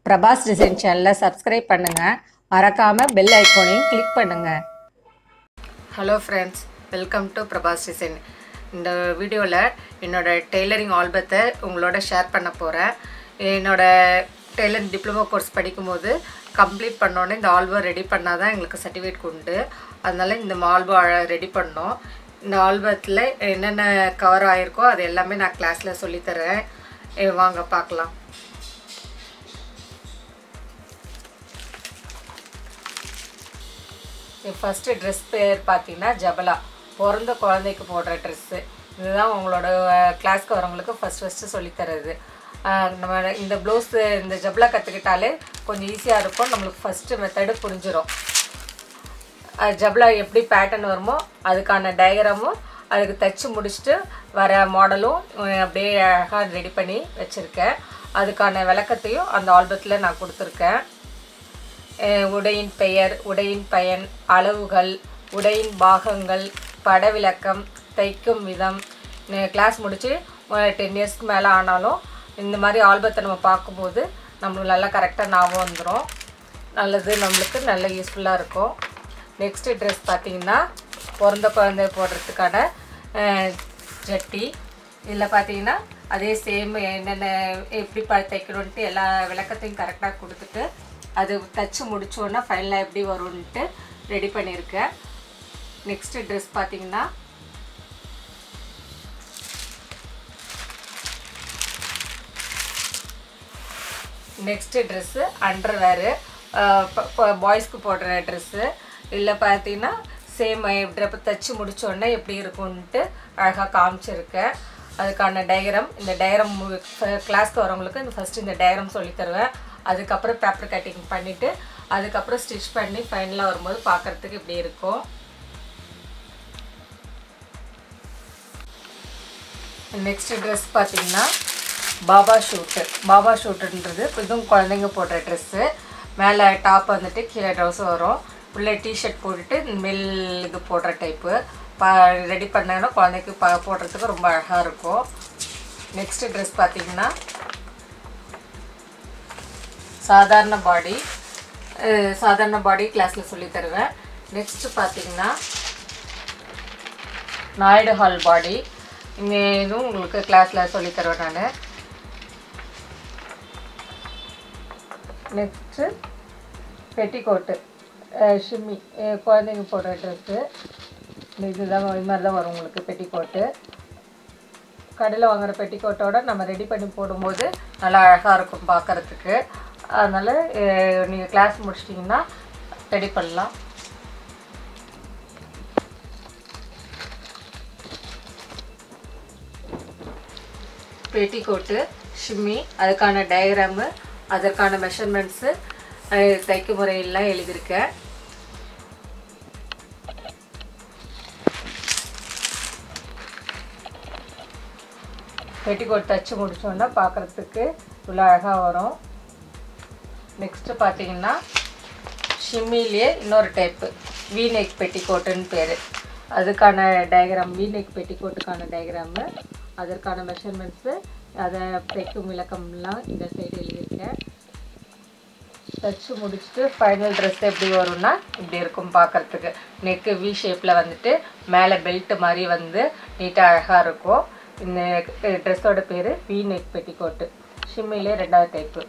Prabhas design சேனலை subscribe பண்ணுங்கள் மறக்காமல் பெல் ஐக்கானையும் கிளிக் பண்ணுங்கள் hello friends welcome to Prabhas design இந்த வீடியோவில் என்னோட டெய்லரிங் ஆல்பத்தை உங்களோட ஷேர் பண்ண போகிறேன் என்னோட டெய்லரிங் டிப்ளமோ கோர்ஸ் படிக்கும்போது கம்ப்ளீட் பண்ணோன்னே இந்த ஆல்பம் ரெடி பண்ணால் தான் எங்களுக்கு சர்டிஃபிகேட் உண்டு அதனால இந்த ஆல்பம் ரெடி பண்ணோம் இந்த ஆல்பத்தில் என்னென்ன கவர் ஆகிருக்கோ அது எல்லாமே நான் கிளாஸில் சொல்லித்தரேன் ஏ, வாங்க பார்க்கலாம் ஃபஸ்ட்டு ட்ரெஸ் பேர் பார்த்தீங்கன்னா ஜபலா பிறந்த குழந்தைக்கு போடுற ட்ரெஸ்ஸு இதுதான் உங்களோட கிளாஸ்க்கு வரவங்களுக்கு ஃபஸ்ட் ஃபஸ்ட்டு சொல்லித்தரது ஆஹ் நம்ம இந்த ப்ளவுஸு இந்த ஜபலா கற்றுக்கிட்டாலே கொஞ்சம் ஈஸியாக இருக்கும் நம்மளுக்கு ஃபஸ்ட்டு மெத்தடு புரிஞ்சிடும் அது ஜப்லா எப்படி பேட்டர்ன் வருமோ அதுக்கான டயக்ராமும் அதுக்கு தைச்சு முடிச்சுட்டு வர மாடலும் அஹ் அப்படியே அழகாக ரெடி பண்ணி வச்சுருக்கேன் அதுக்கான விளக்கத்தையும் அந்த ஆல்பத்தில் நான் கொடுத்துருக்கேன் அஹ் உடையின் பெயர் உடையின் பயன் அளவுகள் உடையின் பாகங்கள் பட விளக்கம் தைக்கும் விதம் கிளாஸ் முடித்து டென் இயர்ஸ்க்கு மேலே ஆனாலும் இந்த மாதிரி ஆல்பத்தை நம்ம பார்க்கும்போது நம்மளுக்கு நல்லா கரெக்டாக ஞாபகம் வந்துடும் நல்லது நம்மளுக்கு நல்ல யூஸ்ஃபுல்லாக இருக்கும் நெக்ஸ்ட்டு ட்ரெஸ் பார்த்தீங்கன்னா பிறந்த குழந்தை போடுறதுக்கான அஹ், ஜட்டி இதில் பார்த்தீங்கன்னா அதே சேம் என்னென்ன எப்படி ப தைக்கணுன்ட்டு எல்லா விளக்கத்தையும் கரெக்டாக கொடுத்துட்டு அது தச்சு முடிச்சோன்னா ஃபைனலாக எப்படி வரும்ன்ட்டு ரெடி பண்ணியிருக்கேன் நெக்ஸ்ட்டு ட்ரெஸ் பார்த்தீங்கன்னா நெக்ஸ்ட்டு ட்ரெஸ்ஸு அண்டர்வேரு பாய்ஸ்க்கு போடுற ட்ரெஸ்ஸு இல்லை பார்த்தீங்கன்னா சேம் ட்ரெப் தைச்சு முடிச்சோடனே எப்படி இருக்கும்ன்ட்டு அழகாக காமிச்சிருக்கேன் அதுக்கான டயக்ராம் இந்த டயக்ராம் கிளாஸ்க்கு வரவங்களுக்கு இந்த ஃபஸ்ட்டு இந்த டயக்ராம் சொல்லி தருவேன் அதுக்கப்புறம் பேப்பர் கட்டிங் பண்ணிவிட்டு அதுக்கப்புறம் ஸ்டிச் பண்ணி ஃபைனலாக வரும்போது பார்க்குறதுக்கு இப்படி இருக்கும் நெக்ஸ்ட் ட்ரெஸ் பார்த்தீங்கன்னா பாபா ஷூட்டு பாபா ஷூட்டுன்றது இதுவும் குழந்தைங்க போடுற ட்ரெஸ்ஸு மேலே டாப் வந்துட்டு கீழே ட்ரௌஸ் வரும் உள்ளே டிஷர்ட் போட்டுட்டு மேல் இது போடுற டைப்பு பா ரெடி பண்ணேன்னா குழந்தைக்கு ப போடுறதுக்கு ரொம்ப அழகாக இருக்கும் நெக்ஸ்ட்டு ட்ரெஸ் பார்த்தீங்கன்னா சாதாரண பாடி சாதாரண பாடி கிளாஸில் சொல்லி தருவேன் நெக்ஸ்ட்டு பார்த்தீங்கன்னா நாயுடு ஹால் பாடி இந்த இதுவும் உங்களுக்கு கிளாஸில் சொல்லி தருவேன் நான் நெக்ஸ்ட்டு பெட்டிக்கோட்டு ஷிம்மி அஹ் குழந்தைங்க போடுற ட்ரெஸ்ஸு இதுதான் இது மாதிரி தான் வரும் உங்களுக்கு பெட்டிக்கோட்டு கடையில் வாங்குற பெட்டிக்கோட்டோட நம்ம ரெடி பண்ணி போடும்போது நல்லா அழகாக இருக்கும் பார்க்குறதுக்கு அதனால் நீங்கள் கிளாஸ் முடிச்சிட்டிங்கன்னா ரெடி பண்ணலாம் பெட்டிக்கோட்டு ஷிம்மி அதுக்கான டயக்ராமு அதற்கான மெஷர்மெண்ட்ஸு தைக்கும் முறையெல்லாம் எழுதியிருக்கேன் பெட்டிக்கோட் தைச்சு முடிச்சோன்னா பார்க்குறதுக்கு இவ்வளோ அழகாக வரும் நெக்ஸ்ட்டு பார்த்தீங்கன்னா ஷிம்மிலேயே இன்னொரு டைப்பு வீநெக் பெட்டிக்கோட்டுன்னு பேர் அதுக்கான டயக்ராம் வீநெக் பெட்டிக்கோட்டுக்கான டயக்ராமு அதற்கான மெஷர்மெண்ட்ஸு அதை தைக்கும் விளக்கம்லாம் இந்த சைடு எழுதியிருக்கேன் தைச்சு முடிச்சுட்டு ஃபைனல் ட்ரெஸ் எப்படி வரும்னா இப்படி இருக்கும் பார்க்குறதுக்கு நெக்கு வி ஷேப்பில் வந்துட்டு மேலே பெல்ட் மாதிரி வந்து நீட்டாக அழகாக இருக்கும் இந்த ட்ரெஸ்ஸோட பேர் வி நெக் பெட்டிக்கோட்டு ஷிம்மிலே ரெண்டாவது டைப்பு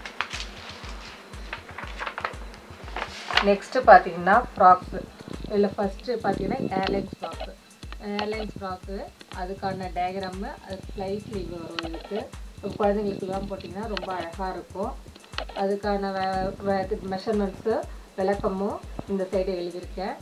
நெக்ஸ்ட்டு பார்த்தீங்கன்னா ஃப்ராக்ஸு இதில் ஃபஸ்ட்டு பார்த்தீங்கன்னா ஏர்லைன்ஸ் ஃப்ராக்கு ஏர்லைன்ஸ் ஃப்ராக்கு அதுக்கான டயக்ராமு அது ஃப்ளை ஸ்லீவ் வரும் இதுக்கு இப்போ குழந்தைங்களுக்குலாம் போட்டிங்கன்னா ரொம்ப அழகாக இருக்கும் அதுக்கான மெஷர்மெண்ட்ஸு விளக்கமும் இந்த சைடு எழுதியிருக்கேன்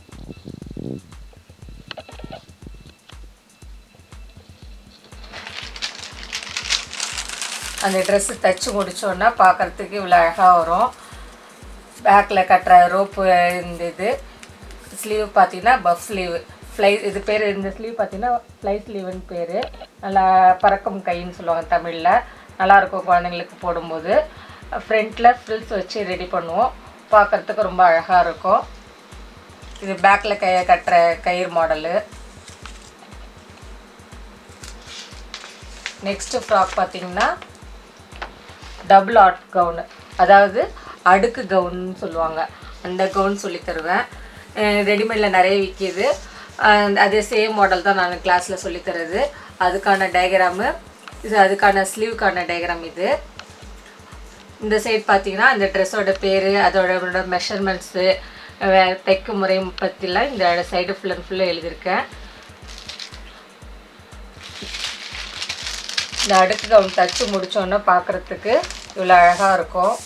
அந்த ட்ரெஸ்ஸு தைச்சு முடிச்சோன்னா பார்க்குறதுக்கு இவ்வளோ அழகாக வரும் பேக்கில் கட்டுற ரோப்பு இந்த இது ஸ்லீவ் பார்த்தீங்கன்னா பஃப் ஸ்லீவ் ஃப்ளை இது பேர் இந்த ஸ்லீவ் பார்த்தீங்கன்னா ஃப்ளை ஸ்லீவ்னு பேர் நல்லா பறக்கும் கைன்னு சொல்லுவாங்க தமிழில் நல்லாயிருக்கும் குழந்தைங்களுக்கு போடும்போது ஃப்ரண்ட்டில் ஃப்ரில்ஸ் வச்சு ரெடி பண்ணுவோம் பார்க்குறதுக்கு ரொம்ப அழகாக இருக்கும் இது பேக்கில் கை கட்டுற கயிறு மாடலு நெக்ஸ்ட்டு ஃப்ராக் பார்த்தீங்கன்னா டபுள் ஆர்ட் கவுனு அதாவது அடுக்கு கவுன்னு சொல்லுவாங்க அந்த கவுன் சொல்லி தருவேன் ரெடிமேடில் நிறைய விற்கிது அதே சேம் மாடல் தான் நான் கிளாஸில் சொல்லித்தரது அதுக்கான டயக்ராமு இது அதுக்கான ஸ்லீவுக்கான டயக்ராம் இது இந்த சைடு பார்த்தீங்கன்னா அந்த ட்ரெஸ்ஸோட பேர் அதோட மெஷர்மெண்ட்ஸு தைக்கும் முறை பற்றிலாம் இந்த சைடு ஃபுல் அண்ட் ஃபுல்லாக எழுதியிருக்கேன் இந்த அடுக்கு கவுன் தச்சு முடிச்சோன்னே பார்க்குறதுக்கு இவ்வளோ அழகாக இருக்கும்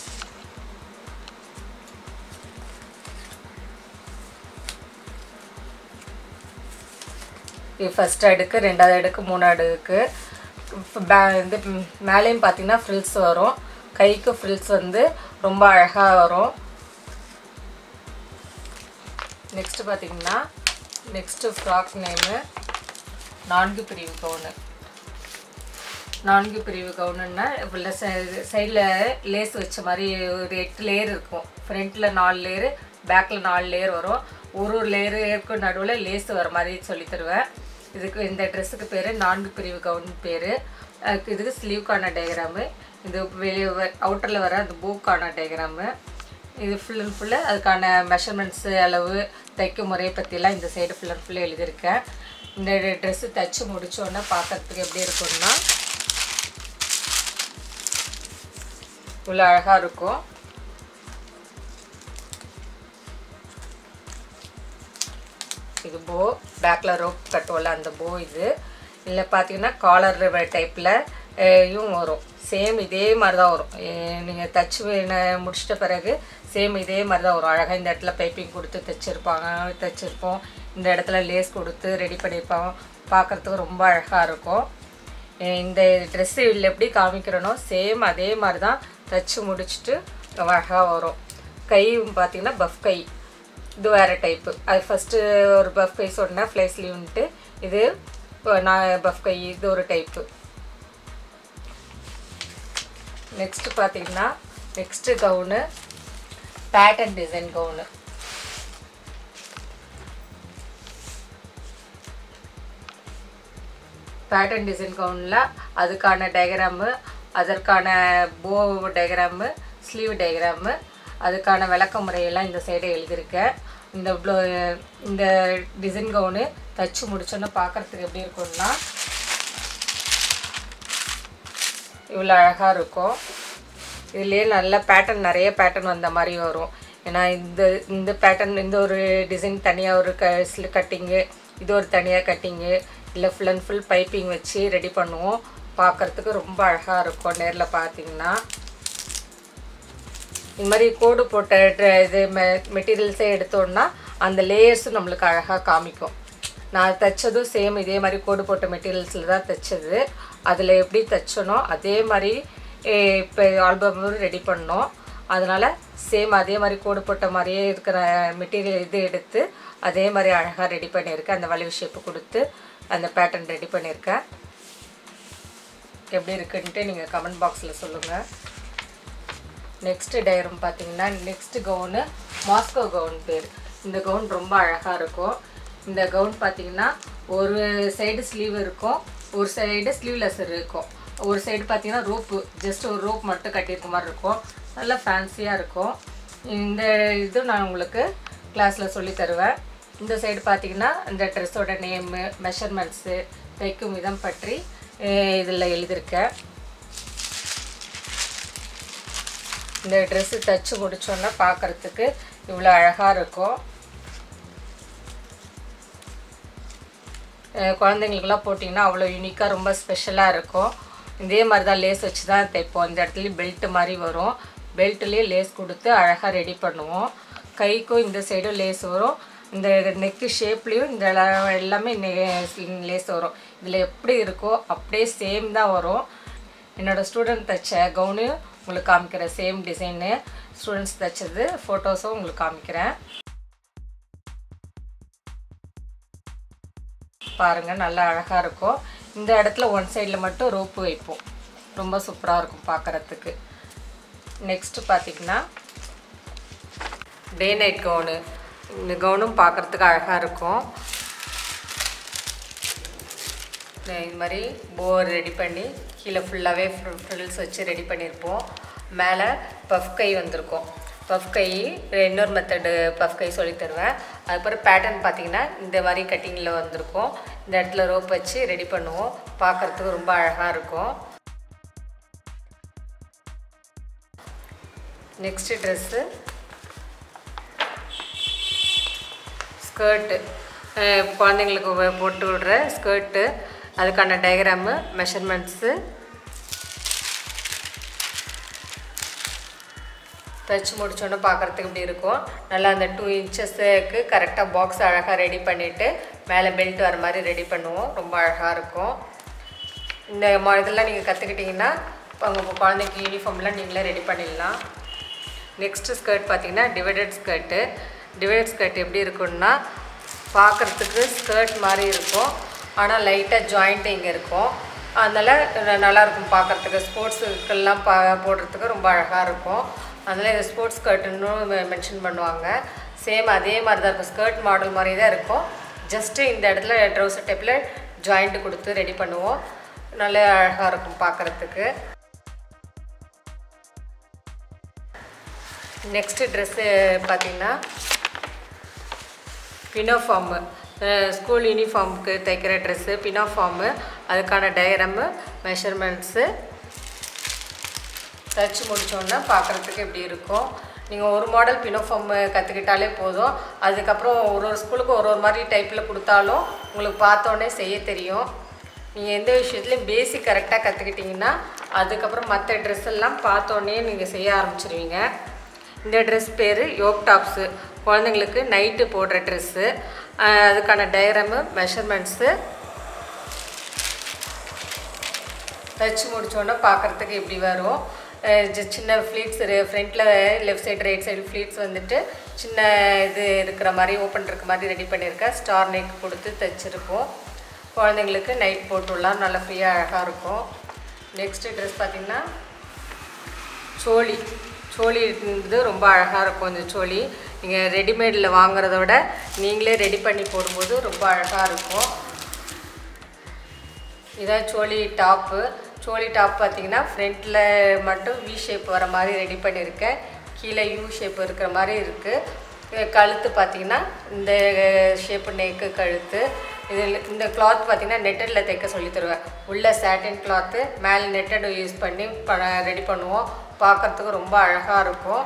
இது ஃபஸ்ட் அடுக்கு ரெண்டாவது அடுக்கு மூணாவது அடுக்கு இப்ப பே- இது ம், மேலேயும் பார்த்தீங்கன்னா ஃப்ரில்ஸ் வரும் கைக்கு ஃப்ரில்ஸ் வந்து ரொம்ப அழகாக வரும் நெக்ஸ்ட்டு பார்த்தீங்கன்னா நெக்ஸ்ட்டு ஃப்ராக் நேமு நான்கு பிரிவு கவுனு நான்கு பிரிவு கவுனுன்னா இவ்வளோ சைடில் லேஸ் வச்ச மாதிரி ஒரு எட்டு லேயர் இருக்கும் ஃப்ரண்ட்டில் நாலு லேயரு பேக்கில் நாலு லேயர் வரும் ஒரு ஒரு லேயருக்கு நடுவில் லேஸ் வர மாதிரி சொல்லி தருவேன் இதுக்கு இந்த ட்ரெஸ்ஸுக்கு பேர் நான்கு பிரிவு கவுன் பேர் இதுக்கு ஸ்லீவ்க்கான டயக்ராமு இது வெளியே அவுட்டரில் வர அந்த பூக்கான டயக்ராமு இது ஃபுல் அண்ட் ஃபுல்லு அதுக்கான மெஷர்மெண்ட்ஸு அளவு தைக்கும் முறையை பற்றிலாம் இந்த சைடு ஃபுல் அண்ட் ஃபுல்லாக எழுதியிருக்கேன் இந்த ட்ரெஸ்ஸு தைச்சு முடிச்சோன்னே பார்க்கறதுக்கு எப்படி இருக்கும்னா இவ்வளோ அழகாக இருக்கும் இது போ பேக்கில் ரோப் கட்டுவோம்ல அந்த போ இது இதில் பார்த்தீங்கன்னா காலர் டைப்பில் யும் வரும் சேம் இதே மாதிரி தான் வரும் நீங்கள் தச்சு ந- முடிச்சிட்ட பிறகு சேம் இதே மாதிரி தான் வரும் அழகாக இந்த இடத்துல பைப்பிங் கொடுத்து தைச்சிருப்பாங்க தைச்சிருப்போம் இந்த இடத்துல லேஸ் கொடுத்து ரெடி பண்ணியிருப்பாங்க பார்க்குறதுக்கு ரொம்ப அழகாக இருக்கும் அஹ் இந்த ட்ரெஸ்ஸு இதில் எப்படி காமிக்கிறனோ சேம் அதே மாதிரி தான் தச்சு முடிச்சுட்டு அழகாக வரும் கை பார்த்தீங்கன்னா பஃப் கை இது வேறு டைப்பு அது ஃபஸ்ட்டு ஒரு பஃப் கை சொன்னேன் ஃப்ளை ஸ்லீவ்ன்ட்டு இது இப்போ நான் பஃப் கை இது ஒரு டைப்பு நெக்ஸ்ட்டு பார்த்தீங்கன்னா next gown pattern design gown pattern design கவுனில் அதுக்கான டயக்ராமு அதற்கான போ டயக்ராமு ஸ்லீவ் டயக்ராமு அதுக்கான விளக்க முறையெல்லாம் இந்த சைடு எழுதியிருக்கேன் இந்த ப்ளோ இந்த டிசைன் கவுனு தச்சு முடிச்சோன்னே பார்க்குறதுக்கு எப்படி இருக்கும்னா இவ்வளோ அழகாக இருக்கும் இதுலேயே நல்ல பேட்டர்ன் நிறைய பேட்டர்ன் வந்த மாதிரி வரும் ஏன்னா இந்த இந்த பேட்டர்ன் இந்த ஒரு டிசைன் தனியாக ஒரு க கட்டிங்கு இது ஒரு தனியாக கட்டிங்கு இல்லை ஃபுல் அண்ட் ஃபுல் பைப்பிங் வச்சு ரெடி பண்ணுவோம் பார்க்குறதுக்கு ரொம்ப அழகாக இருக்கும் நேரில் பார்த்தீங்கன்னா இந்த மாதிரி கோடு போட்ட dre- இது மெ மெட்டீரியல்ஸே எடுத்தோன்னா அந்த லேயர்ஸும் நம்மளுக்கு அழகாக காமிக்கும் நான் தைச்சதும் சேம் இதே மாதிரி கோடு போட்ட மெட்டீரியல்ஸில் தான் தைச்சது அதில் எப்படி தைச்சனோ அதே மாதிரி இப்போ ஆல்பம் ரெடி பண்ணோம் அதனால் சேம் அதே மாதிரி கோடு போட்ட மாதிரியே இருக்கிற மெட்டீரியல் இது எடுத்து அதே மாதிரி அழகாக ரெடி பண்ணியிருக்கேன் அந்த வளைவு ஷேப்பு கொடுத்து அந்த பேட்டர்ன் ரெடி பண்ணியிருக்கேன் எப்படி இருக்குன்ட்டு நீங்கள் கமெண்ட் பாக்ஸில் சொல்லுங்கள் நெக்ஸ்ட் டயரும் பார்த்தீங்கன்னா நெக்ஸ்ட் கவுனு மாஸ்கோ கவுன் பேர் இந்த கவுன் ரொம்ப அழகாக இருக்கும் இந்த கவுன் பார்த்தீங்கன்னா ஒரு சைடு ஸ்லீவ் இருக்கும் ஒரு சைடு ஸ்லீவ்லெஸ் இருக்கும் ஒரு சைடு பார்த்தீங்கன்னா ரோப்பு ஜஸ்ட் ஒரு ரோப் மட்டும் கட்டியிருக்க மாதிரி இருக்கும் நல்லா ஃபேன்சியாக இருக்கும் இந்த இது நான் உங்களுக்கு கிளாஸில் சொல்லி தருவேன் இந்த சைடு பார்த்தீங்கன்னா இந்த ட்ரெஸ்ஸோட நேமு மெஷர்மெண்ட்ஸு தைக்கும் விதம் பற்றி இதில் எழுதியிருக்கேன் இந்த ட்ரெஸ்ஸு தைச்சு முடிச்சோன்னா பார்க்குறதுக்கு இவ்வளோ அழகாக இருக்கும் அஹ் குழந்தைங்களுக்குலாம் போட்டிங்கன்னா அவ்வளோ யூனிக்காக ரொம்ப ஸ்பெஷலாக இருக்கும் இதே மாதிரி தான் லேஸ் வச்சு தான் தைப்போம் இந்த இடத்துலையும் பெல்ட் மாதிரி வரும் பெல்ட்லேயே லேஸ் கொடுத்து அழகாக ரெடி பண்ணுவோம் கைக்கும் இந்த சைடும் லேஸ் வரும் இந்த நெக்கு ஷேப்லேயும் இந்த எல்லாம் எல்லாமே லேஸ் வரும் இதில் எப்படி இருக்கோ அப்படியே சேம் தான் வரும் என்னோடய ஸ்டூடெண்ட் தைச்ச கவுனு உங்களுக்கு காமிக்கிறேன் சேம் டிசைனு ஸ்டூடெண்ட்ஸ் தைச்சது ஃபோட்டோஸும் உங்களுக்கு காமிக்கிறேன் பாருங்கள் நல்லா அழகாக இருக்கும் இந்த இடத்துல ஒன் சைடில் மட்டும் ரோப்பு வைப்போம் ரொம்ப சூப்பராக இருக்கும் பார்க்குறதுக்கு நெக்ஸ்ட்டு பார்த்தீங்கன்னா டே நைட் கவுனு இந்த கவுனும் பார்க்குறதுக்கு அழகாக இருக்கும் இது மாதிரி போர் ரெடி பண்ணி கீழே ஃபுல்லாகவே ஃப்ரில்ஸ் வச்சு ரெடி பண்ணியிருப்போம் மேலே பஃப் கை வந்திருக்கும் பஃப் கை இன்னொரு மெத்தடு பஃப் கை சொல்லி தருவேன் அதுக்கப்புறம் பேட்டர்ன் பார்த்தீங்கன்னா இந்த மாதிரி கட்டிங்கில் வந்திருக்கும் இந்த இடத்துல ரோப் வச்சு ரெடி பண்ணுவோம் பார்க்குறதுக்கு ரொம்ப அழகாக இருக்கும் நெக்ஸ்ட்டு ட்ரெஸ்ஸு ஸ்கர்ட்டு குழந்தைங்களுக்கு வே- போட்டு விடுற ஸ்கர்ட்டு அதுக்கான டயக்ராமு மெஷர்மெண்ட்ஸு தைச்சு முடிச்சோன்னே பார்க்குறதுக்கு இப்படி இருக்கும் நல்லா அந்த டூ இன்ச்சஸுக்கு கரெக்டாக பாக்ஸ் அழகாக ரெடி பண்ணிவிட்டு மேலே பெல்ட் வர மாதிரி ரெடி பண்ணுவோம் ரொம்ப அழகாக இருக்கும் இந்த மா இதெல்லாம் நீங்கள் கற்றுக்கிட்டிங்கன்னா உங்கள் குழந்தைக்கு யூனிஃபார்ம்லாம் நீங்களே ரெடி பண்ணிடலாம் நெக்ஸ்ட்டு ஸ்கர்ட் பார்த்தீங்கன்னா டிவைடட் ஸ்கர்ட்டு டிவைடட் ஸ்கர்ட் எப்படி இருக்கும்னா பார்க்குறதுக்கு ஸ்கர்ட் மாதிரி இருக்கும் ஆனால் லைட்டாக ஜாயிண்ட் இங்கே இருக்கும் அதனால் ந- நல்லா இருக்கும் பார்க்குறதுக்கு ஸ்போர்ட்ஸுக்கெல்லாம் பா போடுறதுக்கு ரொம்ப அழகாக இருக்கும் அதனால் இது ஸ்போர்ட்ஸ் ஸ்கர்ட்டுன்னு மென்ஷன் பண்ணுவாங்க சேம் அதே மாதிரி தான் இருக்கும் ஸ்கர்ட் மாடல் மாதிரி தான் இருக்கும் ஜஸ்ட்டு இந்த இடத்துல ட்ரௌசர் டைப்பில் ஜாயிண்ட் கொடுத்து ரெடி பண்ணுவோம் நல்ல அழகாக இருக்கும் பார்க்குறதுக்கு நெக்ஸ்ட்டு ட்ரெஸ்ஸு பார்த்தீங்கன்னா பினோஃபார்மு ஸ்கூல் யூனிஃபார்முக்கு தைக்கிற ட்ரெஸ்ஸு பினோஃபார்மு அதுக்கான டயக்ராமு மெஷர்மெண்ட்ஸு தச்சு முடிச்சோன்னா பார்க்குறதுக்கு எப்படி இருக்கும் நீங்கள் ஒரு மாடல் பினோஃபார்ம் கற்றுக்கிட்டாலே போதும் அதுக்கப்புறம் ஒரு ஒரு ஸ்கூலுக்கு ஒரு ஒரு மாதிரி டைப்பில் கொடுத்தாலும் உங்களுக்கு பார்த்தோன்னே செய்ய தெரியும் நீங்கள் எந்த விஷயத்துலையும் பேசிக் கரெக்டாக கற்றுக்கிட்டிங்கன்னா அதுக்கப்புறம் மற்ற ட்ரெஸ் எல்லாம் பார்த்தோன்னே நீங்கள் செய்ய ஆரம்பிச்சிருவீங்க இந்த ட்ரெஸ் பேர் யோக் டாப்ஸு குழந்தைங்களுக்கு நைட்டு போடுற ட்ரெஸ்ஸு அதுக்கான டயக்ராமு மெஷர்மெண்ட்ஸு தச்சு முடிச்சோன்னே பார்க்குறதுக்கு எப்படி வரும் அஹ் ஜ- சின்ன ஃப்ளீட்ஸ் ஃப்ரண்ட்டில் left side right side pleats வந்துட்டு சின்ன இது இருக்கிற மாதிரி ஓப்பன் இருக்க மாதிரி ரெடி பண்ணியிருக்கேன் ஸ்டார் நெக் கொடுத்து தைச்சிருக்கோம் குழந்தைங்களுக்கு நைட் போட்டுடலாம் நல்லா ஃப்ரீயாக அழகாக இருக்கும் நெக்ஸ்ட்டு ட்ரெஸ் பார்த்திங்கன்னா சோழி சோழி இது ரொம்ப அழகாக இருக்கும் இந்த சோழி நீங்கள் ரெடிமேடில் வாங்குறத விட நீங்களே ரெடி பண்ணி போடும்போது ரொம்ப அழகாக இருக்கும் இதான் சோழி டாப்பு சோழி டாப் பார்த்தீங்கன்னா ஃப்ரண்ட்டில் மட்டும் வி ஷேப் வர மாதிரி ரெடி பண்ணியிருக்கேன் கீழே யூ ஷேப் இருக்கிற மாதிரி இருக்குது கழுத்து பார்த்தீங்கன்னா இந்த ஷேப்பு நெக்கு கழுத்து இதில் இந்த கிளாத் பார்த்தீங்கன்னா நெட்டடில் தைக்க சொல்லி தருவேன் உள்ள சாட்டின் கிளாத்து மேலே நெட்டட் யூஸ் பண்ணி ப ரெடி பண்ணுவோம் பார்க்குறதுக்கு ரொம்ப அழகாக இருக்கும்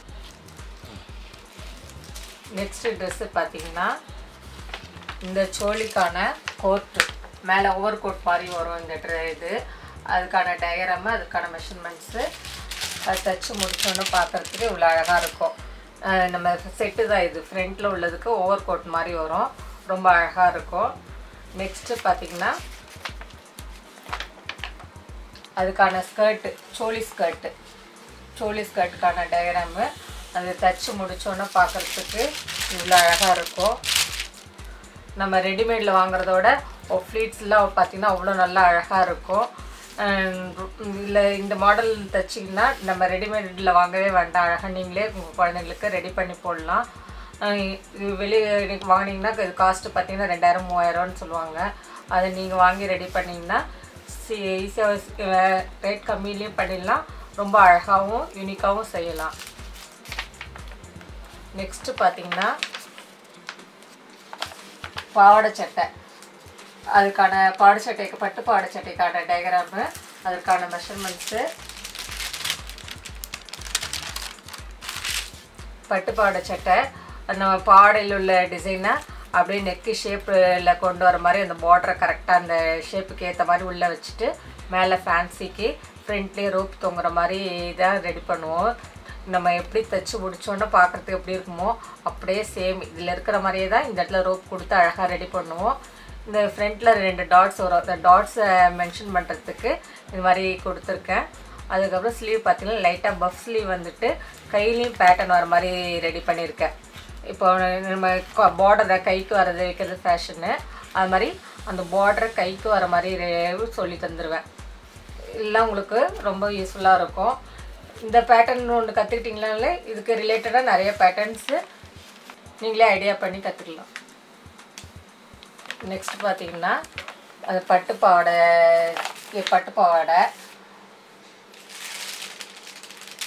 நெக்ஸ்ட்டு ட்ரெஸ்ஸு பார்த்தீங்கன்னா இந்த சோழிக்கான கோட்டு மேலே ஓவர் கோட் மாதிரி வரும் இந்த ட்ரெ இது அதுக்கான டயக்ராமு அதுக்கான மெஷர்மெண்ட்ஸு அது தைச்சு முடிச்சோன்னு பார்க்குறதுக்கு இவ்வளோ அழகாக இருக்கும் அஹ் நம்ம செட்டு தான் இது ஃப்ரண்ட்டில் உள்ளதுக்கு ஓவர் கோட் மாதிரி வரும் ரொம்ப அழகாக இருக்கும் நெக்ஸ்ட்டு பார்த்தீங்கன்னா அதுக்கான ஸ்கர்ட்டு சோழி ஸ்கர்ட்டு சோழி ஸ்கர்ட்டுக்கான டயக்ராமு அது தைச்சு முடிச்சோன்னே பார்க்குறதுக்கு இவ்வளோ அழகாக இருக்கும் நம்ம ரெடிமேடில் வாங்குறதோட ஃப்ளீட்ஸ்லாம் பார்த்தீங்கன்னா அவ்வளோ நல்லா அழகாக இருக்கும் இல்லை இந்த மாடல் தைச்சிங்கன்னா நம்ம ரெடிமேடில் வாங்கவே வேண்டாம் அழகாக நீங்களே உங்கள் குழந்தைங்களுக்கு ரெடி பண்ணி போடலாம் அஹ் இது வெளியே இன்னைக்கு வாங்கினீங்கன்னா இது காஸ்ட்டு பார்த்தீங்கன்னா ரெண்டாயிரம் மூவாயிரம்னு சொல்லுவாங்க அதை நீங்கள் வாங்கி ரெடி பண்ணிங்கன்னா சி ஈஸியாக ரேட் கம்மியிலையும் பண்ணிடலாம் ரொம்ப அழகாகவும் யூனிக்காகவும் செய்யலாம் நெக்ஸ்ட்டு பார்த்தீங்கன்னா பாவாடை சட்டை அதுக்கான பாவாடை சட்டைக்கு பட்டு பாவாடை சட்டைக்கான டயக்ராமு அதுக்கான மெஷர்மெண்ட்ஸு பட்டு பாவாடை சட்டை நம்ம பாவாடையில் உள்ள டிசைனை அப்படியே நெக்கு ஷேப்பில் கொண்டு வர மாதிரி அந்த பார்டரை கரெக்டாக அந்த ஷேப்புக்கு ஏற்ற மாதிரி உள்ளே வச்சுட்டு மேலே ஃபேன்சிக்கு ஃப்ரண்ட்லேயே ரோப் தொங்குற மாதிரி தான் ரெடி பண்ணுவோம் நம்ம எப்படி தைச்சு முடிச்சோன்னே பார்க்குறதுக்கு எப்படி இருக்குமோ அப்படியே சேம் இதில் இருக்கிற மாதிரியே தான் இந்த இடத்துல ரோப் கொடுத்து அழகாக ரெடி பண்ணுவோம் இந்த ஃப்ரண்ட்டில் ரெண்டு டாட்ஸ் வரும் அந்த டாட்ஸை மென்ஷன் பண்ணுறதுக்கு இது மாதிரி கொடுத்துருக்கேன் அதுக்கப்புறம் ஸ்லீவ் பார்த்தீங்கன்னா லைட்டாக பஃப் ஸ்லீவ் வந்துட்டு கையிலையும் பேட்டர்ன் வர மாதிரி ரெடி பண்ணியிருக்கேன் இப்போ நம்ம பார்டரை கைக்கு வரது வைக்கிறது ஃபேஷனு அது மாதிரி அந்த பார்டரை கைக்கு வர மாதிரி ரெ- சொல்லி தந்துடுவேன் எல்லாம் உங்களுக்கு ரொம்ப யூஸ்ஃபுல்லாக இருக்கும் இந்த பேட்டர்ன் ஒன்று கற்றுக்கிட்டிங்கனாலே இதுக்கு ரிலேட்டடாக நிறைய பேட்டர்ன்ஸு நீங்களே ஐடியா பண்ணி கற்றுக்கலாம் நெக்ஸ்ட் பார்த்தீங்கன்னா அது பட்டு பாவாடை இ- பட்டு பாவாடை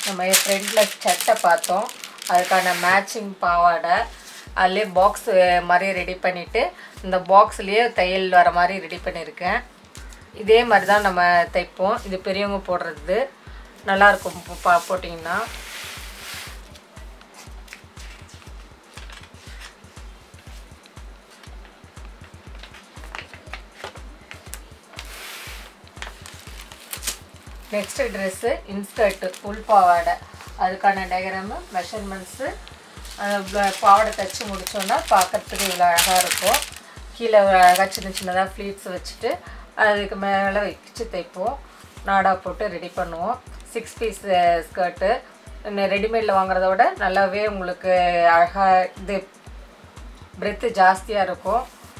நம்ம ஃப்ரண்டில் சட்டை பார்த்தோம் அதுக்கான மேட்சிங் பாவாடை அதுலேயே பாக்ஸ் மாதிரி ரெடி பண்ணிவிட்டு இந்த பாக்ஸ்லேயே தையல் வர மாதிரி ரெடி பண்ணியிருக்கேன் இதே மாதிரி தான் நம்ம தைப்போம் இது பெரியவங்க போடுறது நல்லாயிருக்கும் போ- பா போட்டிங்கன்னா நெக்ஸ்ட் ட்ரெஸ்ஸு இன்ஸ்கர்ட்டு உள் பாவாடை அதுக்கான டயக்ராமு மெஷர்மெண்ட்ஸு பாவாடை தைச்சி முடிச்சோன்னா பார்க்கறதுக்கு இவ்வளோ அழகாக இருக்கும் கீழே அழகாக சின்ன சின்னதாக ஃப்ளீட்ஸ் வச்சுட்டு அதுக்கு மேலே வச்சு தைப்போம் நாடா போட்டு ரெடி பண்ணுவோம் சிக்ஸ் பீஸ் ஸ்கர்ட்டு ரெடிமேடில் வாங்குறத விட நல்லாவே உங்களுக்கு அழகாக இது பிரெத்து ஜாஸ்தியாக இருக்கும்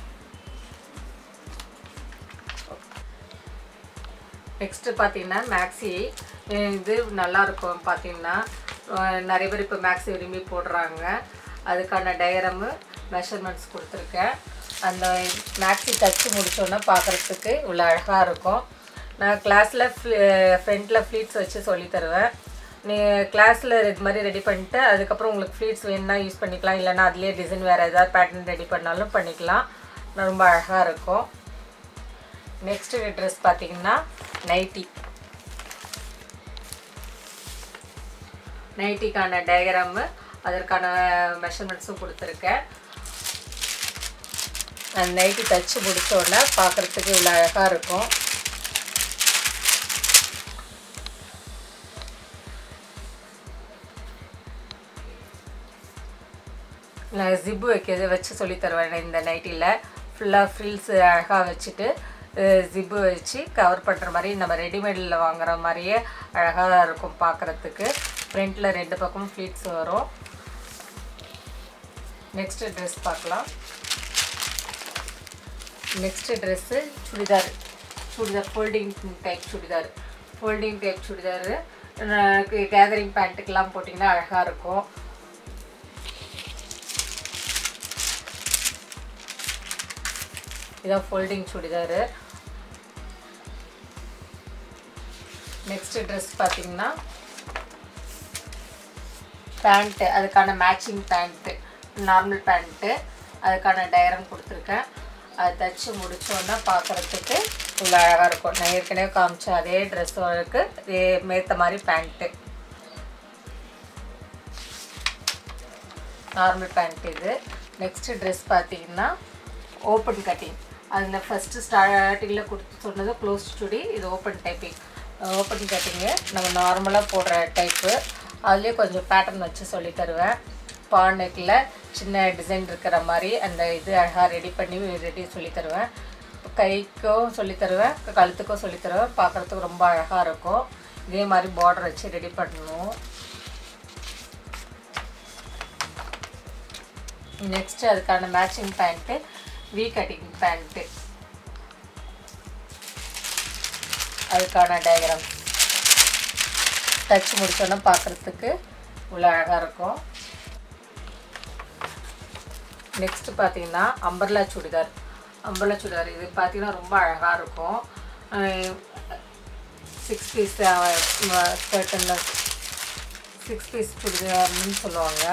நெக்ஸ்ட்டு பார்த்தீங்கன்னா மேக்ஸி இது நல்லா இருக்கும் பார்த்தீங்கன்னா அஹ் நிறைய பேர் இப்போ மேக்ஸி விரும்பி போடுறாங்க அதுக்கான டயரமு மெஷர்மெண்ட்ஸ் கொடுத்துருக்கேன் அந்த மேக்ஸி தச்சு முடிச்சோன்னா பார்க்குறதுக்கு இவ்வளோ அழகாக இருக்கும் நான் கிளாஸில் ஃப்ரண்ட்டில் ஃப்ளீட்ஸ் வச்சு சொல்லி தருவேன் நீ கிளாஸில் இது மாதிரி ரெடி பண்ணிட்டு அதுக்கப்புறம் உங்களுக்கு ஃப்ளீட்ஸ் வேணும்னா யூஸ் பண்ணிக்கலாம் இல்லைன்னா அதுலேயே டிசைன் வேறு ஏதாவது பேட்டர்ன் ரெடி பண்ணாலும் பண்ணிக்கலாம் ரொம்ப அழகாக இருக்கும் நெக்ஸ்ட் ட்ரெஸ் பார்த்தீங்கன்னா நைட்டி நைட்டிக்கான டயக்ராமு அதற்கான மெஷர்மெண்ட்ஸும் கொடுத்துருக்கேன் அந்த நைட்டி தச்சு முடிச்ச உடனே பார்க்குறதுக்கு இவ்வளோ அழகாக இருக்கும் நான் ஜிப்பு வைக்கிறது வச்சு சொல்லி தருவேன் இந்த நைட்டியில் ஃபுல்லாக ஃப்ரில்ஸ் அழகாக வச்சுட்டு ஜிப்பு வச்சு கவர் பண்ணுற மாதிரி நம்ம ரெடிமேடில் வாங்குற மாதிரியே அழகாக இருக்கும் பார்க்குறதுக்கு ஃப்ரண்ட்டில் ரெண்டு பக்கமும் ஃப்ளீட்ஸ் வரும் நெக்ஸ்ட்டு ட்ரெஸ் பார்க்கலாம் next dress churidar churidar folding type churidar folding type churidar gathering பேண்ட்டுக்கெல்லாம் போட்டிங்கன்னா அழகாக இருக்கும் இதான் ஃபோல்டிங் சுடிதார் நெக்ஸ்ட் ட்ரெஸ் பார்த்தீங்கன்னா பேண்ட்டு அதுக்கான மேட்சிங் பேண்ட்டு நார்மல் பேண்ட்டு அதுக்கான டயரம் கொடுத்துருக்கேன் அதை தைச்சி முடிச்சோன்னா பார்க்குறதுக்கு இவ்வளோ அழகாக இருக்கும் நான் ஏற்கனவே காமிச்ச அதே ட்ரெஸ்ஸுக்கு மேற்ற மாதிரி பேண்ட்டு நார்மல் பேண்ட் இது நெக்ஸ்ட்டு ட்ரெஸ் பார்த்தீங்கன்னா ஓப்பன் கட்டிங் அதில் ஃபஸ்ட்டு ஸ்டார்டிங்கில் கொடுத்து சொன்னது க்ளோஸ் சுடி இது ஓப்பன் டைப்பிங் ஓப்பன் கட்டிங்கு நம்ம நார்மலாக போடுற டைப்பு அதுலேயே கொஞ்சம் பேட்டர்ன் வச்சு சொல்லி தருவேன் பான் நெக்கில் சின்ன டிசைன் இருக்கிற மாதிரி அந்த இது அழகாக ரெடி பண்ணி ரெடி சொல்லி தருவேன் கைக்கும் சொல்லி தருவேன் கழுத்துக்கும் சொல்லி தருவேன் பார்க்குறதுக்கு ரொம்ப அழகாக இருக்கும் இதே மாதிரி பார்டர் வச்சு ரெடி பண்ணணும் நெக்ஸ்ட் அதுக்கான matching pant V cutting pant அதுக்கான டயக்ராம் தச்சு முடிச்சோன்னா பார்க்குறதுக்கு இவ்வளோ அழகாக இருக்கும் நெக்ஸ்ட் பார்த்தீங்கன்னா அம்பர்லா சுடிதார் அம்பர்லா சுடிதார் இது பார்த்தீங்கன்னா ரொம்ப அழகாக இருக்கும் சிக்ஸ் பீஸ் ஸ்கர்ட்டுன்னு சிக்ஸ் பீஸ் சுடிதார்னு சொல்லுவாங்க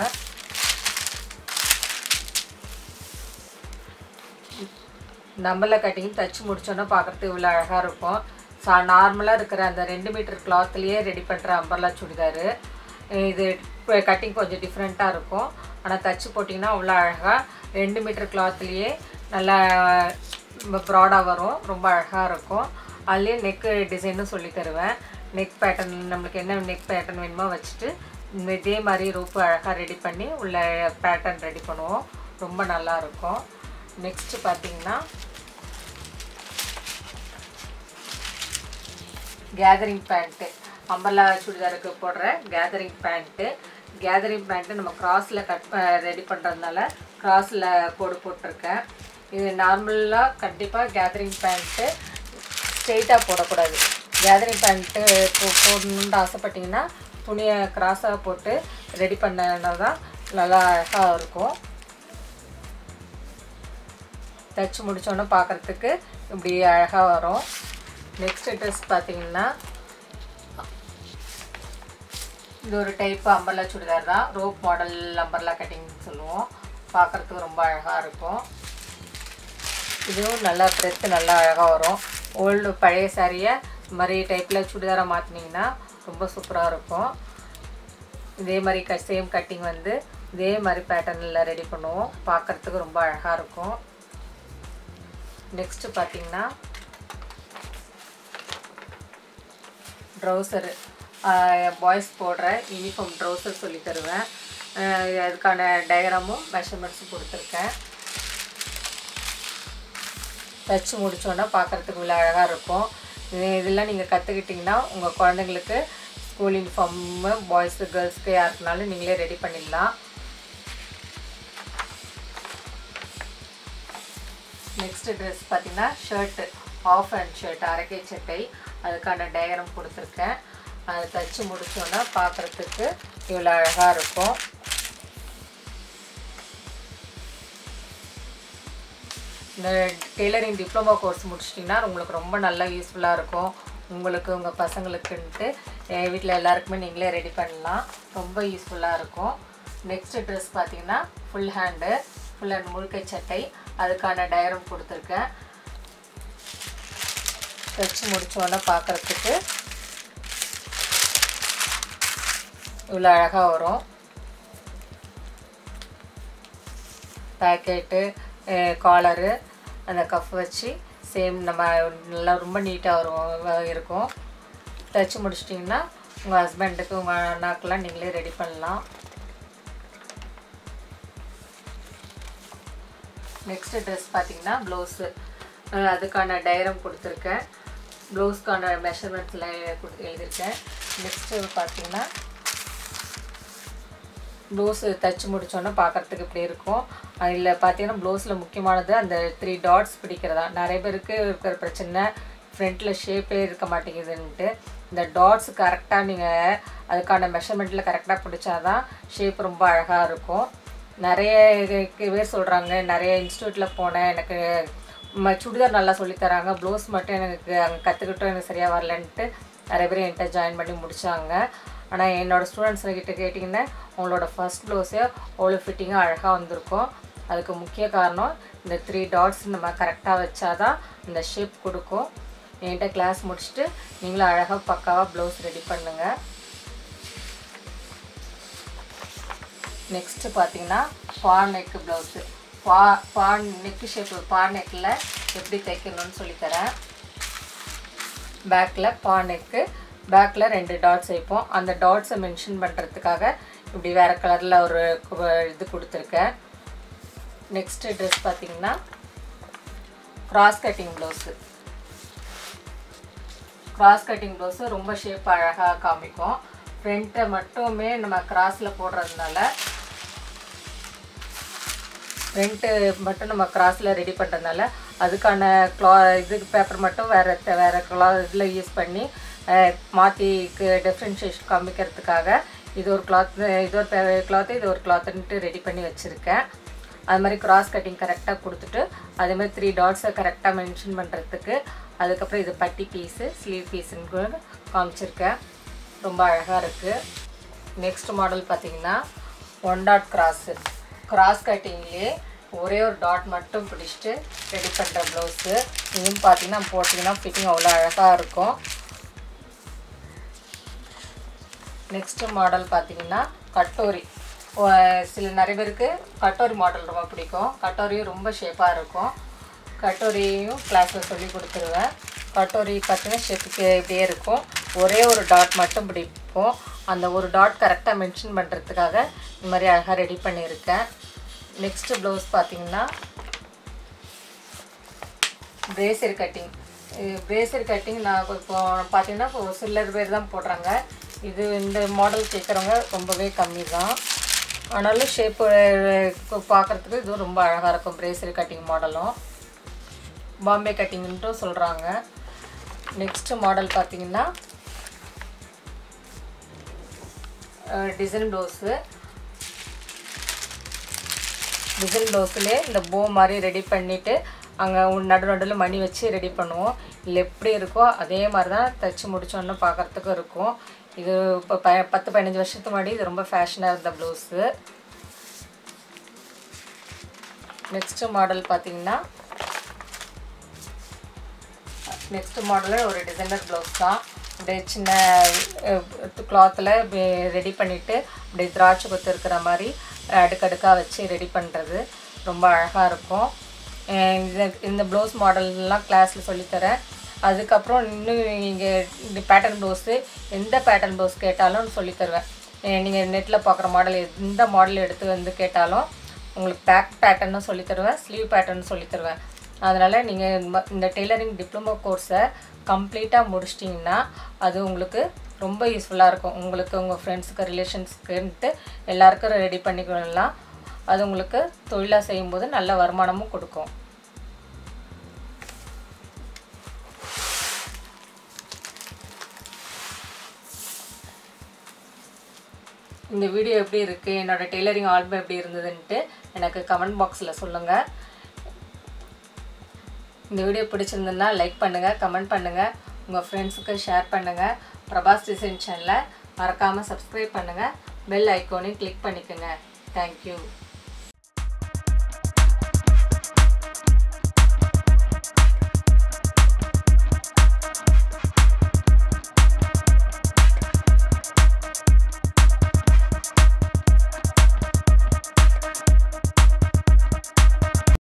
நம்மள கட்டிங் தச்சு முடிச்சோன்னா பார்க்குறதுக்கு இவ்வளோ அழகாக இருக்கும் சா நார்மலாக இருக்கிற அந்த ரெண்டு மீட்டர் கிளாத்லேயே ரெடி பண்ணுற அம்பர்லா சுடிதார் இது கட்டிங் கொஞ்சம் டிஃப்ரெண்ட்டாக இருக்கும் ஆனால் தச்சு போட்டிங்கன்னா அவ்வளோ அழகாக ரெண்டு மீட்டர் கிளாத்லேயே நல்லா ப்ராடாக வரும் ரொம்ப அழகாக இருக்கும் அதுலேயே நெக்கு டிசைனும் சொல்லி தருவேன் நெக் பேட்டர்ன் நம்மளுக்கு என்ன நெக் பேட்டர்ன் வேணுமோ வச்சுட்டு இந்த இதே மாதிரி ரோப்பு அழகாக ரெடி பண்ணி உள்ள பேட்டர்ன் ரெடி பண்ணுவோம் ரொம்ப நல்லா இருக்கும் நெக்ஸ்ட்டு பார்த்தீங்கன்னா கேதரிங் பேண்ட்டு அம்பர்லா சுடிதாருக்கு போடுற கேதரிங் பேண்ட்டு கேதரிங் பேண்ட்டு நம்ம கிராஸில் கட் ரெடி பண்ணுறதுனால கிராஸில் கோடு போட்டிருக்கேன் இது நார்மலாக கண்டிப்பாக கேதரிங் பேண்ட்டு ஸ்ட்ரெயிட்டாக போடக்கூடாது கேதரிங் பேண்ட்டு போ போடணுன்னு ஆசைப்பட்டிங்கன்னா துணியை கிராஸாக போட்டு ரெடி பண்ணனா தான் நல்லா அழகாக இருக்கும் தைச்சு முடிச்சோன்னே பார்க்குறதுக்கு இப்படி அழகாக வரும் நெக்ஸ்ட் ட்ரெஸ் பார்த்தீங்கன்னா இது ஒரு டைப் அம்பர்லா சுடிதார் தான் ரோப் மாடல் அம்பர்லா கட்டிங்னு சொல்லுவோம் பார்க்குறதுக்கு ரொம்ப அழகாக இருக்கும் இதுவும் நல்லா ட்ரெஸ்ஸு நல்லா அழகாக வரும் ஓல்டு பழைய சாரியை இந்த மாதிரி டைப்பில் சுடிதாரை மாற்றினீங்கன்னா ரொம்ப சூப்பராக இருக்கும் இதே மாதிரி க சேம் கட்டிங் வந்து இதே மாதிரி பேட்டர்னில் ரெடி பண்ணுவோம் பார்க்குறதுக்கு ரொம்ப அழகாக இருக்கும் நெக்ஸ்ட்டு பார்த்தீங்கன்னா ட்ரௌசரு பாய்ஸ் போடுற யூனிஃபார்ம் ட்ரௌசர் சொல்லி தருவேன் அஹ் அதுக்கான டயக்ராமும் மெஷர்மெண்ட்ஸும் கொடுத்துருக்கேன் தச்சு முடிச்சோன்னா பார்க்குறதுக்கு இவ்வளோ அழகாக இருக்கும் இது இதெல்லாம் நீங்கள் கற்றுக்கிட்டிங்கன்னா உங்கள் குழந்தைங்களுக்கு ஸ்கூல் யூனிஃபார்மு பாய்ஸு கேர்ள்ஸ்க்கு யாருக்குனாலும் நீங்களே ரெடி பண்ணிடலாம் நெக்ஸ்ட் ட்ரெஸ் பார்த்தீங்கன்னா ஷர்ட்டு ஆஃப் அண்ட் ஷர்ட் அரைக்கை சட்டை அதுக்கான டயக்ராம் கொடுத்துருக்கேன் அதை தச்சு முடிச்சோன்னா பார்க்குறதுக்கு இவ்வளோ அழகாக இருக்கும் இந்த டெய்லரிங் டிப்ளமோ கோர்ஸ் முடிச்சிட்டிங்கன்னா உங்களுக்கு ரொம்ப நல்லா யூஸ்ஃபுல்லாக இருக்கும் உங்களுக்கு உங்கள் பசங்களுக்குன்ட்டு வீட்டில் எல்லாருக்குமே நீங்களே ரெடி பண்ணலாம் ரொம்ப யூஸ்ஃபுல்லாக இருக்கும் நெக்ஸ்ட் ட்ரெஸ் பார்த்தீங்கன்னா ஃபுல் ஹேண்டு ஃபுல் ஹேண்ட் முழுக்கை சட்டை அதுக்கான டயரம் கொடுத்துருக்கேன் தைச்சு முடிச்சோன்னே பார்க்குறதுக்கு இவ்வளோ அழகாக வரும் பேக்கெட்டு காலரு அந்த கஃப் வச்சு சேம் நம்ம நல்லா ரொம்ப நீட்டாக வரும் இருக்கும் தைச்சி முடிச்சிட்டிங்கன்னா உங்கள் ஹஸ்பண்டுக்கு உங்கள் அண்ணாக்கெல்லாம் நீங்களே ரெடி பண்ணலாம் நெக்ஸ்ட் ட்ரெஸ் பார்த்தீங்கன்னா ப்ளவுஸு அதுக்கான டயரம் கொடுத்துருக்கேன் ப்ளவுஸ்க்கான மெஷர்மெண்ட்ஸில் கொடுத்து எழுதியிருக்கேன் நெக்ஸ்ட்டு பார்த்தீங்கன்னா ப்ளவுஸு தைச்சி முடித்தோன்னே பார்க்குறதுக்கு இப்படி இருக்கும் அதில் பார்த்தீங்கன்னா ப்ளவுஸில் முக்கியமானது அந்த த்ரீ டாட்ஸ் பிடிக்கிறதா நிறைய பேருக்கு இருக்கிற பிரச்சனை ஃப்ரண்ட்டில் ஷேப்பே இருக்க மாட்டேங்குதுன்ட்டு இந்த டாட்ஸ் கரெக்டாக நீங்கள் அதுக்கான மெஷர்மெண்ட்டில் கரெக்டாக பிடிச்சாதான் ஷேப் ரொம்ப அழகாக இருக்கும் நிறைய பேர் சொல்கிறாங்க நிறைய இன்ஸ்டியூட்டில் போனேன் எனக்கு ம- சுடிதார் நல்லா சொல்லித் தராங்க ப்ளவுஸ் மட்டும் எனக்கு அங்கே கற்றுக்கிட்டோம் எனக்கு சரியாக வரலன்ட்டு நிறைய பேர் என்கிட்ட ஜாயின் பண்ணி முடித்தாங்க ஆனால் என்னோடய ஸ்டூடெண்ட்ஸ் கிட்ட கேட்டிங்கன்னா உங்களோட ஃபர்ஸ்ட் ப்ளவுஸே அவ்வளோ ஃபிட்டிங்காக அழகாக வந்திருக்கும் அதுக்கு முக்கிய காரணம் இந்த த்ரீ டாட்ஸ் நம்ம கரெக்டாக வச்சாதான் இந்த ஷேப் கொடுக்கும் என்கிட்ட கிளாஸ் முடிச்சுட்டு நீங்களும் அழகாக பக்காவாக ப்ளவுஸ் ரெடி பண்ணுங்கள் நெக்ஸ்ட்டு பார்த்தீங்கன்னா பா நெக்கு ப்ளவுஸு பா பா நெக்கு ஷேப் பா நெக்கில் எப்படி தைக்கணும்னு சொல்லித்தரேன் பேக்கில் பா நெக்கு பேக்கில் ரெண்டு டாட்ஸ் வைப்போம் அந்த டாட்ஸை மென்ஷன் பண்ணுறதுக்காக இப்படி வேறு கலரில் ஒரு கு- இது கொடுத்துருக்கேன் நெக்ஸ்ட்டு ட்ரெஸ் பார்த்தீங்கன்னா cross cutting blouse cross cutting blouse ரொம்ப ஷேப் அழகாக காமிக்கும் ஃப்ரண்ட்டை மட்டுமே நம்ம கிராஸில் போடுறதுனால ஃப்ரண்ட்டு மட்டும் நம்ம கிராஸில் ரெடி பண்ணுறதுனால அதுக்கான க்ளா இதுக்கு பேப்பர் மட்டும் வேறு வேறு க்ளா இதில் யூஸ் பண்ணி மாற்றி டிஃப்ரென்ஷியேஷன் காமிக்கிறதுக்காக இது ஒரு கிளாத் இது ஒரு கிளாத்து இது ஒரு கிளாத்துன்ட்டு ரெடி பண்ணி வச்சுருக்கேன் அது மாதிரி கிராஸ் கட்டிங் கரெக்டாக கொடுத்துட்டு அதே மாதிரி த்ரீ டாட்ஸை கரெக்டாக மென்ஷன் பண்ணுறதுக்கு அதுக்கப்புறம் இது பட்டி பீஸு ஸ்லீவ் பீஸுன்னு கூட காமிச்சிருக்கேன் ரொம்ப அழகாக இருக்குது நெக்ஸ்ட் மாடல் பார்த்தீங்கன்னா ஒன் டாட் கிராஸு கிராஸ் கட்டிங்லேயே ஒரே ஒரு டாட் மட்டும் பிடிச்சிட்டு ரெடி பண்ணுற ப்ளவுஸு இதுவும் பார்த்தீங்கன்னா போட்டிங்கன்னா ஃபிட்டிங் அவ்வளோ அழகாக இருக்கும் நெக்ஸ்ட்டு மாடல் பார்த்தீங்கன்னா கட்டோரி ஓ, சில நிறைய பேருக்கு கட்டோரி மாடல் ரொம்ப பிடிக்கும் கட்டோரியும் ரொம்ப ஷேப்பாக இருக்கும் கட்டோரியும் கிளாஸில் சொல்லி கொடுத்துருவேன் கட்டோரி பார்த்தீங்கன்னா ஷேப்புக்கு இப்படியே இருக்கும் ஒரே ஒரு டாட் மட்டும் பிடிப்போம் அந்த ஒரு டாட் கரெக்டாக மென்ஷன் பண்ணுறதுக்காக இந்த மாதிரி அழகாக ரெடி பண்ணியிருக்கேன் நெக்ஸ்ட்டு ப்ளவுஸ் பார்த்தீங்கன்னா பிரேசர் கட்டிங் பிரேசர் கட்டிங் நான் இப்போ பார்த்தீங்கன்னா இப்போ ஒரு சிலர் பேர் தான் போடுறாங்க இது இந்த மாடல் கேட்குறவங்க ரொம்பவே கம்மி தான் ஆனாலும் ஷேப்பு பார்க்குறதுக்கு இதுவும் ரொம்ப அழகாக இருக்கும் பிரேசர் கட்டிங் மாடலும் பாம்பே கட்டிங்ன்ட்டும் சொல்கிறாங்க நெக்ஸ்ட்டு மாடல் பார்த்தீங்கன்னா டிசைன் ப்ளவுஸு டிசைன் ப்ளவுஸ்லேயே இந்த போ மாதிரி ரெடி பண்ணிவிட்டு அங்கே நடு நடுவில் மணி வச்சு ரெடி பண்ணுவோம் இல்லை எப்படி இருக்கோ அதே மாதிரி தான் தைச்சி முடிச்சோன்னு பார்க்குறதுக்கு இருக்கும் இது இப்போ ப பத்து பதினஞ்சு வருஷத்துக்கு முன்னாடி இது ரொம்ப ஃபேஷனாக இருந்த ப்ளவுஸு நெக்ஸ்ட்டு மாடல் பார்த்தீங்கன்னா நெக்ஸ்ட் மாடலில் ஒரு டிசைனர் ப்ளவுஸ் தான் அப்படியே சின்ன கிளாத்தில் ரெடி பண்ணிவிட்டு அப்படியே திராட்சை கொத்து இருக்கிற மாதிரி அடுக்கடுக்காக வச்சு ரெடி பண்ணுறது ரொம்ப அழகாக இருக்கும் அஹ் இந்த இந்த ப்ளவுஸ் மாடல்லாம் கிளாஸில் சொல்லித்தரேன் அதுக்கப்புறம் இன்னும் நீங்கள் இந்த பேட்டர்ன் ப்ளவுஸு எந்த பேட்டர்ன் ப்ளவுஸ் கேட்டாலும் சொல்லித் தருவேன் நீங்கள் நெட்டில் பார்க்குற மாடல் எந்த மாடல் எடுத்து வந்து கேட்டாலும் உங்களுக்கு பேக் பேட்டர்னும் சொல்லித் தருவேன் ஸ்லீவ் பேட்டர்னும் சொல்லித் தருவேன் அதனால் நீங்கள் இந்த டெய்லரிங் டிப்ளமோ கோர்ஸை கம்ப்ளீட்டாக முடிச்சிட்டிங்கன்னா அது உங்களுக்கு ரொம்ப யூஸ்ஃபுல்லாக இருக்கும் உங்களுக்கு உங்கள் ஃப்ரெண்ட்ஸுக்கு ரிலேஷன்ஸ்க்குன்ட்டு எல்லாருக்கும் ரெடி பண்ணிக்கலாம் அது உங்களுக்கு தொழிலாக செய்யும்போது நல்ல வருமானமும் கொடுக்கும் இந்த வீடியோ எப்படி இருக்குது என்னோட டெய்லரிங் ஆல்பம் எப்படி இருந்ததுன்ட்டு எனக்கு கமெண்ட் பாக்ஸில் சொல்லுங்கள் இந்த வீடியோ பிடிச்சிருந்ததுன்னா லைக் பண்ணுங்கள் கமெண்ட் பண்ணுங்கள் உங்கள் ஃப்ரெண்ட்ஸுக்கு ஷேர் பண்ணுங்கள் பிரபாஸ் டிசைன் சேனலை மறக்காமல் சப்ஸ்கிரைப் பண்ணுங்கள் பெல் ஐக்கோனையும் கிளிக் பண்ணிக்கோங்க தேங்க்யூ